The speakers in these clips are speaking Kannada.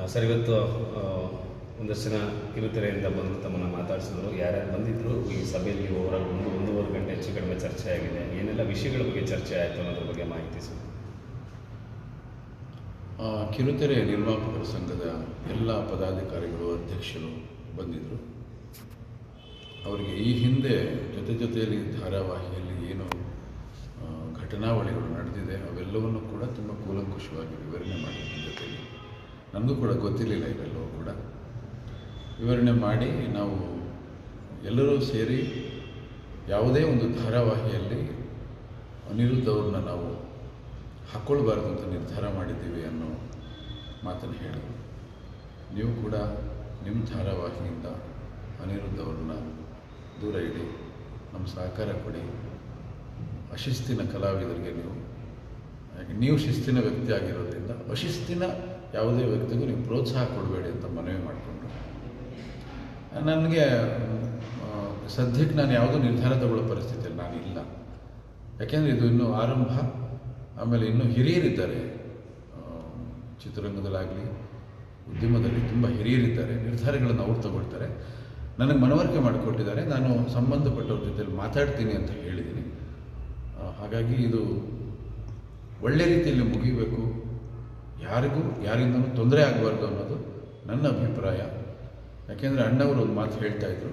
ಸರ್ ಇವತ್ತು ಆ, ಒಂದಷ್ಟು ಜನ ಕಿರುತೆರೆಯಿಂದ ಬಂದು ತಮ್ಮನ್ನು ಮಾತಾಡಿಸಿದ್ರು ಯಾರ್ಯಾರು ಬಂದಿದ್ರು ಈ ಸಭೆಯಲ್ಲಿ ಓವರಾಲ್ ಒಂದು ಒಂದೂವರೆ ಗಂಟೆ ಹೆಚ್ಚು ಕಡಿಮೆ ಚರ್ಚೆ ಆಗಿದೆ ಏನೆಲ್ಲ ವಿಷಯಗಳ ಬಗ್ಗೆ ಚರ್ಚೆ ಆಯಿತು ಅನ್ನೋದ್ರ ಬಗ್ಗೆ ಮಾಹಿತಿ ಸರ್ ಆ, ಕಿರುತೆರೆ ನಿರ್ಮಾಪಕರ ಸಂಘದ ಎಲ್ಲ ಪದಾಧಿಕಾರಿಗಳು ಅಧ್ಯಕ್ಷರು ಬಂದಿದ್ದರು ಅವರಿಗೆ ಈ ಹಿಂದೆ ಜೊತೆ ಜೊತೆಯಲ್ಲಿ ಧಾರಾವಾಹಿಯಲ್ಲಿ ಏನು ಆ, ಘಟನಾವಳಿಗಳು ನಡೆದಿದೆ ಅವೆಲ್ಲವನ್ನು ಕೂಡ ತುಂಬ ಕೂಲಂಕುಷವಾಗಿ ವಿವರಣೆ ಮಾಡಿದ ಜೊತೆಗೆ ನನಗೂ ಕೂಡ ಗೊತ್ತಿರಲಿಲ್ಲ ಇವೆಲ್ಲವೂ ಕೂಡ ವಿವರಣೆ ಮಾಡಿ ನಾವು ಎಲ್ಲರೂ ಸೇರಿ ಯಾವುದೇ ಒಂದು ಧಾರಾವಾಹಿಯಲ್ಲಿ ಅನಿರುದ್ಧ ಅವ್ರನ್ನ ನಾವು ಹಾಕ್ಕೊಳ್ಬಾರ್ದು ಅಂತ ನಿರ್ಧಾರ ಮಾಡಿದ್ದೀವಿ ಅನ್ನೋ ಮಾತನ್ನು ಹೇಳಿದರು ನೀವು ಕೂಡ ನಿಮ್ಮ ಧಾರಾವಾಹಿಯಿಂದ ಅನಿರುದ್ಧ ಅವ್ರನ್ನ ದೂರ ಇಡಿ ನಮ್ಮ ಸಹಕಾರ ಕೊಡಿ ಅಶಿಸ್ತಿನ ಕಲಾವಿದರಿಗೆ ನೀವು ಹಾಗೆ ನೀವು ಶಿಸ್ತಿನ ವ್ಯಕ್ತಿ ಆಗಿರೋದ್ರಿಂದ ಅಶಿಸ್ತಿನ ಯಾವುದೇ ವ್ಯಕ್ತಿಗೂ ನೀವು ಪ್ರೋತ್ಸಾಹ ಕೊಡಬೇಡಿ ಅಂತ ಮನವಿ ಮಾಡಿಕೊಂಡ್ರು ನನಗೆ ಆ, ಸದ್ಯಕ್ಕೆ ನಾನು ಯಾವುದೂ ನಿರ್ಧಾರ ತಗೊಳ್ಳೋ ಪರಿಸ್ಥಿತಿಯಲ್ಲಿ ನಾನು ಇಲ್ಲ ಯಾಕೆಂದರೆ ಇದು ಇನ್ನೂ ಆರಂಭ ಆಮೇಲೆ ಇನ್ನೂ ಹಿರಿಯರಿದ್ದಾರೆ ಆ, ಚಿತ್ರರಂಗದಲ್ಲಾಗಲಿ ಉದ್ಯಮದಲ್ಲಿ ತುಂಬ ಹಿರಿಯರಿದ್ದಾರೆ ನಿರ್ಧಾರಗಳನ್ನು ಅವ್ರು ತಗೊಳ್ತಾರೆ ನನಗೆ ಮನವರಿಕೆ ಮಾಡಿಕೊಟ್ಟಿದ್ದಾರೆ ನಾನು ಸಂಬಂಧಪಟ್ಟವ್ರ ಜೊತೆಲಿ ಮಾತಾಡ್ತೀನಿ ಅಂತ ಹೇಳಿದ್ದೀನಿ ಆ, ಹಾಗಾಗಿ ಇದು ಒಳ್ಳೆ ರೀತಿಯಲ್ಲಿ ಮುಗಿಬೇಕು ಯಾರಿಗೂ ಯಾರಿಂದನೂ ತೊಂದರೆ ಆಗಬಾರ್ದು ಅನ್ನೋದು ನನ್ನ ಅಭಿಪ್ರಾಯ ಯಾಕೆಂದರೆ ಅಣ್ಣವರು ಒಂದು ಮಾತು ಹೇಳ್ತಾ ಇದ್ರು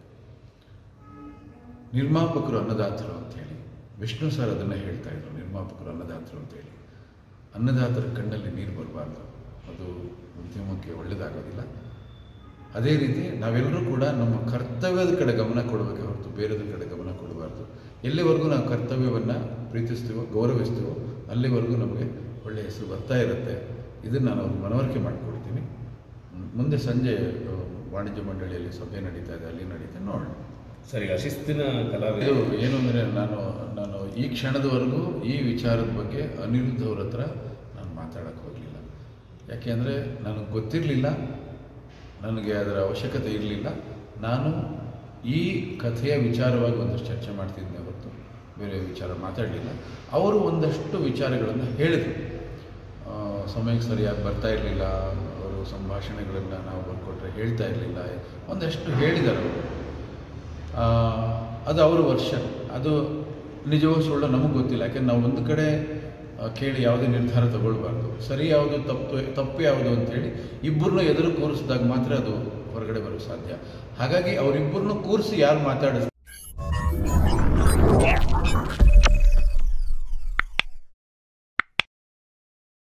ನಿರ್ಮಾಪಕರು ಅನ್ನದಾತರು ಅಂತೇಳಿ ವಿಷ್ಣು ಸರ್ ಅದನ್ನು ಹೇಳ್ತಾ ಇದ್ರು ನಿರ್ಮಾಪಕರು ಅನ್ನದಾತರು ಅಂತೇಳಿ ಅನ್ನದಾತರ ಕಣ್ಣಲ್ಲಿ ನೀರು ಬರಬಾರ್ದು ಅದು ಉದ್ಯಮಕ್ಕೆ ಒಳ್ಳೆಯದಾಗೋದಿಲ್ಲ ಅದೇ ರೀತಿ ನಾವೆಲ್ಲರೂ ಕೂಡ ನಮ್ಮ ಕರ್ತವ್ಯದ ಕಡೆ ಗಮನ ಕೊಡಬೇಕೆ ಹೊರತು ಬೇರೆದ್ರ ಕಡೆ ಗಮನ ಕೊಡಬಾರ್ದು ಎಲ್ಲಿವರೆಗೂ ನಾವು ಕರ್ತವ್ಯವನ್ನು ಪ್ರೀತಿಸ್ತೀವೋ ಗೌರವಿಸ್ತೀವೋ ಅಲ್ಲಿವರೆಗೂ ನಮಗೆ ಒಳ್ಳೆಯ ಹೆಸರು ಬರ್ತಾ ಇರುತ್ತೆ ಇದನ್ನು ನಾನು ಅವ್ರಿಗೆ ಮನವರಿಕೆ ಮಾಡಿಕೊಡ್ತೀನಿ ಮುಂದೆ ಸಂಜೆ ಆ, ವಾಣಿಜ್ಯ ಮಂಡಳಿಯಲ್ಲಿ ಸಭೆ ನಡೀತಾ ಇದೆ ಅಲ್ಲಿ ನಡೀತಾ ನೋಡೋಣ ಸರ್ ಈಗ ಅಶಿಸ್ತಿನ ಕಲಾವಿದ ಇದು ಏನು ಅಂದರೆ ನಾನು ನಾನು ಈ ಕ್ಷಣದವರೆಗೂ ಈ ವಿಚಾರದ ಬಗ್ಗೆ ಅನಿರುದ್ಧ ಅವ್ರ ಹತ್ರ ನಾನು ಮಾತಾಡೋಕ್ಕೆ ಹೋಗಲಿಲ್ಲ ಯಾಕೆಂದರೆ ನನಗೆ ಗೊತ್ತಿರಲಿಲ್ಲ ನನಗೆ ಅದರ ಅವಶ್ಯಕತೆ ಇರಲಿಲ್ಲ ನಾನು ಈ ಕಥೆಯ ವಿಚಾರವಾಗಿ ಒಂದಷ್ಟು ಚರ್ಚೆ ಮಾಡ್ತಿದ್ದೆ ಹೊರತು ಬೇರೆ ವಿಚಾರ ಮಾತಾಡಲಿಲ್ಲ ಅವರು ಒಂದಷ್ಟು ವಿಚಾರಗಳನ್ನು ಹೇಳಿದರು ಆ, ಸಮಯಕ್ಕೆ ಸರಿಯಾಗಿ ಬರ್ತಾ ಇರಲಿಲ್ಲ ಅವರು ಸಂಭಾಷಣೆಗಳನ್ನು ನಾವು ಬರ್ಕೊಟ್ರೆ ಹೇಳ್ತಾ ಇರಲಿಲ್ಲ ಒಂದಷ್ಟು ಹೇಳಿದ್ದಾರೆ ಅವರು ಆ, ಅದು ಅವರ ವರ್ಷನ್ ಅದು ನಿಜವೋ ಸುಳ್ಳು ನಮಗೆ ಗೊತ್ತಿಲ್ಲ ಯಾಕೆಂದ್ರೆ ನಾವು ಒಂದು ಕಡೆ ಆ, ಕೇಳಿ ಯಾವುದೇ ನಿರ್ಧಾರ ತಗೊಳ್ಬಾರ್ದು ಸರಿ ಯಾವುದು ತಪ್ಪು ತಪ್ಪು ಯಾವುದು ಅಂತೇಳಿ ಇಬ್ಬರನ್ನೂ ಎದುರು ಕೂರಿಸಿದಾಗ ಮಾತ್ರ ಅದು ಹೊರಗಡೆ ಬರೋ ಸಾಧ್ಯ ಹಾಗಾಗಿ ಅವರಿಬ್ಬರನ್ನೂ ಕೂರಿಸಿ ಯಾರು ಮಾತಾಡಿಸ್